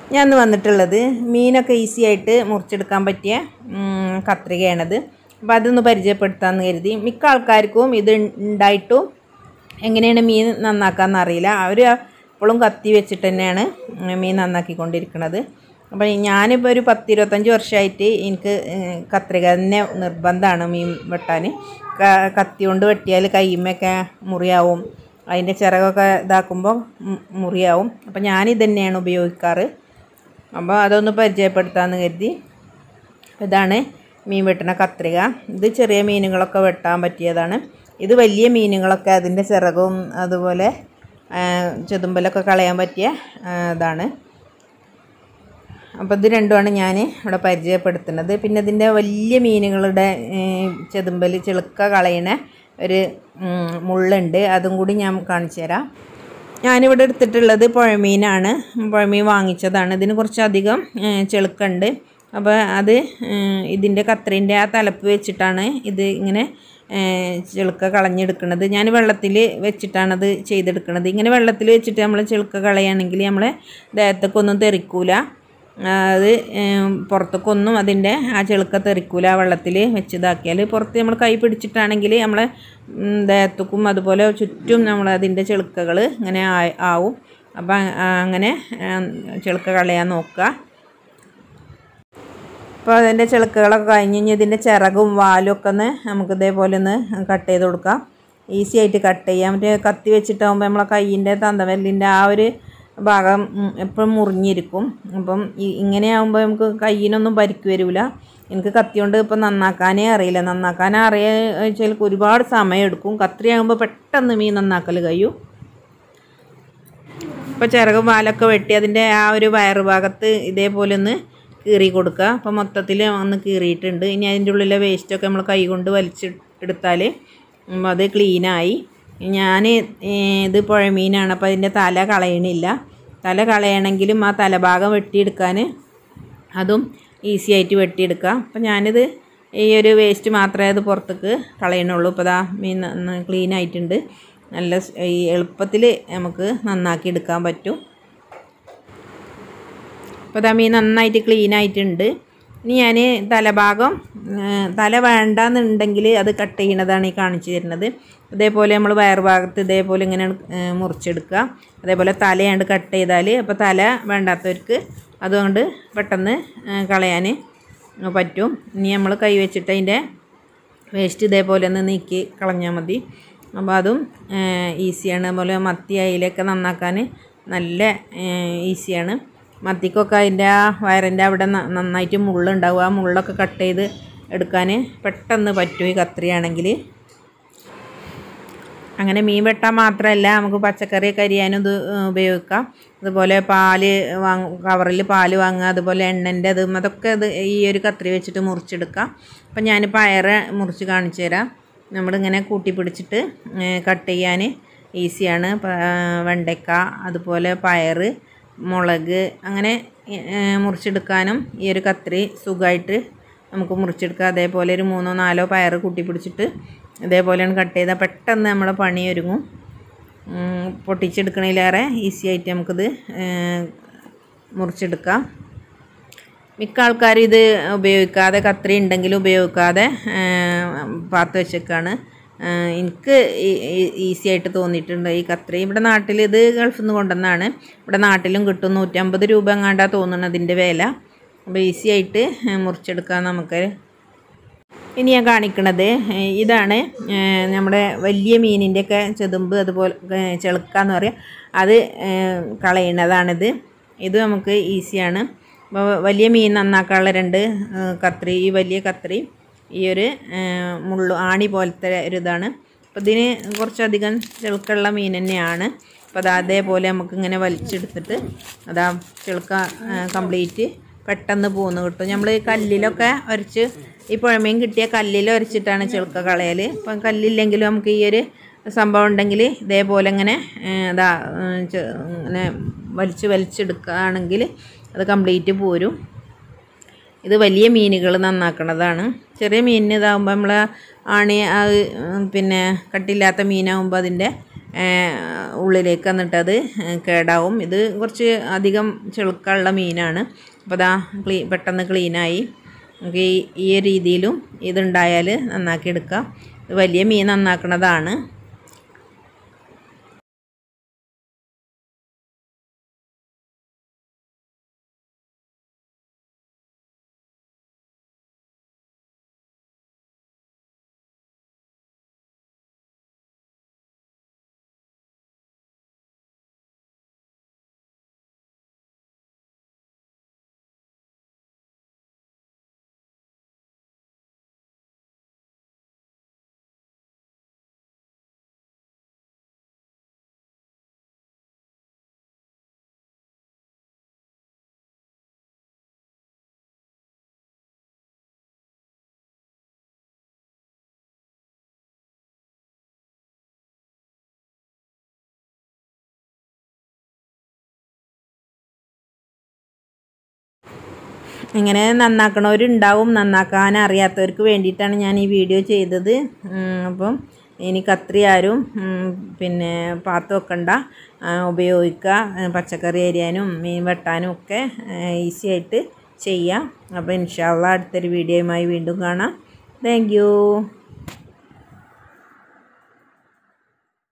ഞാൻ ഇന്ന് വന്നിട്ടുള്ളത് മീനൊക്കെ ഈസി ആയിട്ട് മുറിച്ചെടുക്കാൻ പറ്റിയ ഉം, കത്രികയാണത് അപ്പോൾ അതൊന്ന് പരിചയപ്പെടുത്താമെന്ന് കരുതി മിക്ക ആൾക്കാർക്കും ഇത് ഉണ്ടായിട്ടും എങ്ങനെയാണ് മീൻ നന്നാക്കാമെന്ന് അറിയില്ല അവർ എപ്പോഴും കത്തി വെച്ചിട്ട് തന്നെയാണ് മീൻ നന്നാക്കിക്കൊണ്ടിരിക്കുന്നത് അപ്പോൾ ഞാനിപ്പോൾ ഒരു പത്തിരുപത്തഞ്ച് വർഷമായിട്ട് എനിക്ക് ഏഹ്, കത്രിക തന്നെ നിർബന്ധമാണ് മീൻ വെട്ടാൻ ക- കത്തി കൊണ്ട് വെട്ടിയാൽ കൈമൊക്കെ മുറിയാവും അതിൻ്റെ ചിറകൊക്കെ ഇതാക്കുമ്പോൾ മു- മുറിയാവും അപ്പോൾ ഞാനിത് തന്നെയാണ് ഉപയോഗിക്കാറ് അപ്പോൾ അതൊന്ന് പരിചയപ്പെടുത്താമെന്ന് കരുതി ഇതാണ് മീൻ വെട്ടുന്ന കത്രിക ഇത് ചെറിയ മീനുകളൊക്കെ വെട്ടാൻ പറ്റിയതാണ് ഇത് വലിയ മീനുകളൊക്കെ അതിൻ്റെ ചിറകും അതുപോലെ ആ, ചെതുമ്പലൊക്കെ കളയാൻ പറ്റിയ ആ, ഇതാണ് അപ്പോൾ ഇത് രണ്ടുമാണ് ഞാൻ ഇവിടെ പരിചയപ്പെടുത്തുന്നത് പിന്നെ ഇതിൻ്റെ വലിയ മീനുകളുടെ ചെതുമ്പൽ ചെളുക്ക കളയണ ഒരു ഉം, മുള്ളുണ്ട് അതും കൂടി ഞാൻ കാണിച്ചു തരാം ഞാനിവിടെ എടുത്തിട്ടുള്ളത് പുഴമീനാണ് പുഴമീൻ വാങ്ങിച്ചതാണ് ഇതിന് കുറച്ചധികം ഏഹ്, ചെളുക്കുണ്ട് അപ്പോൾ അത് ഏഹ്, ഇതിൻ്റെ കത്രീൻ്റെ ആ തലപ്പ് വെച്ചിട്ടാണ് ഇത് ഇങ്ങനെ ഏഹ്, ചെളുക്ക കളഞ്ഞെടുക്കുന്നത് ഞാൻ വെള്ളത്തിൽ വെച്ചിട്ടാണത് ചെയ്തെടുക്കുന്നത് ഇങ്ങനെ വെള്ളത്തിൽ വെച്ചിട്ട് നമ്മൾ ചെളുക്ക കളയുകയാണെങ്കിൽ നമ്മളെ ദേഹത്തേക്കൊന്നും തെറിക്കൂല ആ, അത് ഏം, പുറത്തേക്കൊന്നും അതിൻ്റെ ആ ചെളുക്ക തെറിക്കൂല ആ വെള്ളത്തിൽ വെച്ചിതാക്കിയാൽ പുറത്ത് നമ്മൾ കൈ പിടിച്ചിട്ടാണെങ്കിൽ നമ്മളെ ഉം, ദേഹത്തേക്കും അതുപോലെ ചുറ്റും നമ്മൾ അതിൻ്റെ ചെളുക്കകൾ ഇങ്ങനെ ആ- ആവും അപ്പം അങ്ങനെ ഏം, ചെളുക്ക കളയാൻ നോക്കുക അപ്പോൾ അതിൻ്റെ ചെളുക്കകളൊക്കെ കഴിഞ്ഞ് കഴിഞ്ഞ് ഇതിൻ്റെ ചിറകും വാലും ഒക്കെ ഒന്ന് നമുക്ക് ഇതേപോലെ ഒന്ന് കട്ട് ചെയ്ത് കൊടുക്കാം ഈസി ആയിട്ട് കട്ട് ചെയ്യാം മറ്റേ കത്തി വെച്ചിട്ടാകുമ്പോൾ നമ്മളെ കയ്യിൻ്റെ തന്തവല്ലിൻ്റെ ആ ഒരു ഭാഗം എപ്പോഴും മുറിഞ്ഞിരിക്കും അപ്പം ഈ- ഇങ്ങനെ ആകുമ്പോൾ നമുക്ക് കയ്യിനൊന്നും പരിക്ക് വരില്ല എനിക്ക് കത്തി കൊണ്ട് ഇപ്പം നന്നാക്കാനേ അറിയില്ല നന്നാക്കാൻ അറിയാ വെച്ചാൽ ഒരുപാട് സമയം എടുക്കും കത്രിയാകുമ്പോൾ പെട്ടെന്ന് മീൻ നന്നാക്കൽ കഴിയും ഇപ്പോൾ ചിറകും വാലൊക്കെ വെട്ടി അതിൻ്റെ ആ ഒരു വയറ് ഭാഗത്ത് ഇതേപോലെ ഒന്ന് കീറി കൊടുക്കുക അപ്പോൾ മൊത്തത്തിൽ ഒന്ന് കീറിയിട്ടുണ്ട് ഇനി അതിൻ്റെ ഉള്ളിലെ വേസ്റ്റൊക്കെ നമ്മൾ കൈ കൊണ്ട് വലിച്ചെടുത്താൽ ഉം, അത് ക്ലീനായി ഞാൻ ഇത് പുഴമീനാണ് അപ്പോൾ അതിൻ്റെ തല കളയണില്ല തല കളയണമെങ്കിലും ആ തലഭാഗം വെട്ടിയെടുക്കാൻ അതും ഈസി ആയിട്ട് വെട്ടിയെടുക്കാം അപ്പം ഞാനിത് ഈ ഒരു വേസ്റ്റ് മാത്രമേ അത് പുറത്തേക്ക് കളയണുള്ളൂ ഇപ്പോൾ ദാ മീൻ ക്ലീൻ ആയിട്ടുണ്ട് നല്ല സ്- ഈ എളുപ്പത്തിൽ നമുക്ക് നന്നാക്കി എടുക്കാൻ പറ്റും അപ്പോൾ ദാ മീൻ നന്നായിട്ട് ക്ലീൻ ആയിട്ടുണ്ട് ഇനി ഞാൻ തലഭാഗം ആ, തല വേണ്ടാന്നുണ്ടെങ്കിൽ അത് കട്ട് ചെയ്യണതാണ് ഈ കാണിച്ചു തരുന്നത് ഇതേപോലെ നമ്മൾ വയറുഭാഗത്ത് ഇതേപോലെ ഇങ്ങനെ ആ, മുറിച്ചെടുക്കുക അതേപോലെ തലയാണ്ട് കട്ട് ചെയ്താൽ അപ്പോൾ തല വേണ്ടാത്തവർക്ക് അതുകൊണ്ട് പെട്ടെന്ന് കളയാൻ പറ്റും ഇനി നമ്മൾ കൈ വെച്ചിട്ട് അതിൻ്റെ വേസ്റ്റ് ഇതേപോലെ ഒന്ന് നീക്കി കളഞ്ഞാൽ മതി അപ്പോൾ അതും ഈസിയാണ് അതുപോലെ മത്തി അയിലൊക്കെ നന്നാക്കാൻ നല്ല ഈസിയാണ് മത്തിക്കൊക്കെ അതിൻ്റെ ആ വയറിൻ്റെ അവിടെ ന- നന്നായിട്ട് മുള്ളുണ്ടാവും ആ മുള്ളൊക്കെ കട്ട് ചെയ്ത് എടുക്കാൻ പെട്ടെന്ന് പറ്റും ഈ കത്രിയാണെങ്കിൽ അങ്ങനെ മീൻ വെട്ടാൻ മാത്രമല്ല നമുക്ക് പച്ചക്കറിയൊക്കെ അരിയാനും ഇത് ഉപയോഗിക്കാം അതുപോലെ പാല് വാങ്ങ കവറിൽ പാല് വാങ്ങുക അതുപോലെ എണ്ണൻ്റെ അതും അതൊക്കെ ഇത് ഈ ഒരു കത്രി വെച്ചിട്ട് മുറിച്ചെടുക്കാം അപ്പം ഞാൻ പയറ് മുറിച്ച് കാണിച്ചു തരാം നമ്മളിങ്ങനെ കൂട്ടി പിടിച്ചിട്ട് കട്ട് ചെയ്യാൻ ഈസിയാണ് പ- വെണ്ടയ്ക്ക അതുപോലെ പയറ് മുളക് അങ്ങനെ ഏഹ്, മുറിച്ചെടുക്കാനും ഈ ഒരു കത്രി സുഖമായിട്ട് നമുക്ക് മുറിച്ചെടുക്കാം അതേപോലെ ഒരു മൂന്നോ നാലോ പയറ് കൂട്ടി പിടിച്ചിട്ട് ഇതേപോലെയാണ് കട്ട് ചെയ്താൽ പെട്ടെന്ന് നമ്മുടെ പണി ഒരുങ്ങും ഉം, പൊട്ടിച്ചെടുക്കണതിലേറെ ഈസി ആയിട്ട് നമുക്കിത് ഏഹ്, മുറിച്ചെടുക്കാം മിക്ക ആൾക്കാരും ഇത് ഉപയോഗിക്കാതെ കത്രി ഉണ്ടെങ്കിലും ഉപയോഗിക്കാതെ പാത്ത് വെച്ചേക്കാണ് എനിക്ക് ഈസി ആയിട്ട് തോന്നിയിട്ടുണ്ട് ഈ കത്രി ഇവിടെ നാട്ടിൽ ഇത് ഗൾഫിൽ നിന്ന് കൊണ്ടുവന്നാണ് ഇവിടെ നാട്ടിലും കിട്ടും നൂറ്റമ്പത് രൂപ എങ്ങാണ്ടാ തോന്നുന്നത് ഇതിൻ്റെ വില അപ്പോൾ ഈസി ആയിട്ട് ഏഹ്, മുറിച്ചെടുക്കാം നമുക്ക് ഇനി ഞാൻ കാണിക്കണത് ഏഹ്, ഇതാണ് ഏഹ്, നമ്മുടെ വലിയ മീനിൻ്റെയൊക്കെ ചെതുമ്പ് അതുപോലെ ഏഹ്, ചെളുക്കാന്ന് പറയാം അത് ഏഹ്, കളയണതാണിത് ഇത് നമുക്ക് ഈസിയാണ് അപ്പോൾ വലിയ മീൻ നന്നാക്കാനുള്ള രണ്ട് ഏഹ്, കത്രി ഈ വലിയ കത്രി ഈ ഒരു ഏഹ്, മുള്ളു ആണി പോലത്തെ ഒരു ഇതാണ് അപ്പോൾ ഇതിന് കുറച്ചധികം ചെളുക്കുള്ള മീൻ തന്നെയാണ് അപ്പോൾ അത് അതേപോലെ നമുക്ക് ഇങ്ങനെ വലിച്ചെടുത്തിട്ട് അതാ ചെളുക്ക കംപ്ലീറ്റ് പെട്ടെന്ന് പോന്ന് കിട്ടും നമ്മൾ കല്ലിലൊക്കെ ഉരച്ച് ഈ പുഴമീൻ കിട്ടിയ കല്ലിൽ ഉരച്ചിട്ടാണ് ചെളുക്ക കളയൽ ഇപ്പം കല്ലില്ലെങ്കിലും നമുക്ക് ഈ ഒരു സംഭവം ഉണ്ടെങ്കിൽ ഇതേപോലെ ഇങ്ങനെ ഏഹ്, ഇതാ ഏഹ്, ചെ- ഇങ്ങനെ വലിച്ച് വലിച്ചെടുക്കുകയാണെങ്കിൽ അത് കംപ്ലീറ്റ് പോരും ഇത് വലിയ മീനുകൾ നന്നാക്കണതാണ് ചെറിയ മീനിന് ഇതാകുമ്പോൾ നമ്മൾ ആണി അത് ഉം, പിന്നെ കട്ടില്ലാത്ത മീനാകുമ്പോൾ അതിൻ്റെ ഉള്ളിലേക്ക് എന്നിട്ടത് കേടാവും ഇത് കുറച്ച് അധികം ചെളുക്കമുള്ള മീനാണ് അപ്പോൾ അതാ ക്ലീ പെട്ടെന്ന് ക്ലീനായി നമുക്ക് ഈ ഈ രീതിയിലും ഇതുണ്ടായാൽ നന്നാക്കി എടുക്കാം ഇത് വലിയ മീൻ നന്നാക്കണതാണ് ഇങ്ങനെ നന്നാക്കണവരുണ്ടാവും നന്നാക്കാൻ അറിയാത്തവർക്ക് വേണ്ടിയിട്ടാണ് ഞാൻ ഈ വീഡിയോ ചെയ്തത് ഉം, അപ്പം ഇനി കത്രി ആരും ഉം, പിന്നെ പാത്ത് വെക്കണ്ട ആ, ഉപയോഗിക്കുക ആ, പച്ചക്കറി അരിയാനും മീൻ വെട്ടാനും ഒക്കെ ഈസി ആയിട്ട് ചെയ്യാം അപ്പോൾ ഇൻഷാല്ല അടുത്തൊരു വീഡിയോയുമായി വീണ്ടും കാണാം താങ്ക്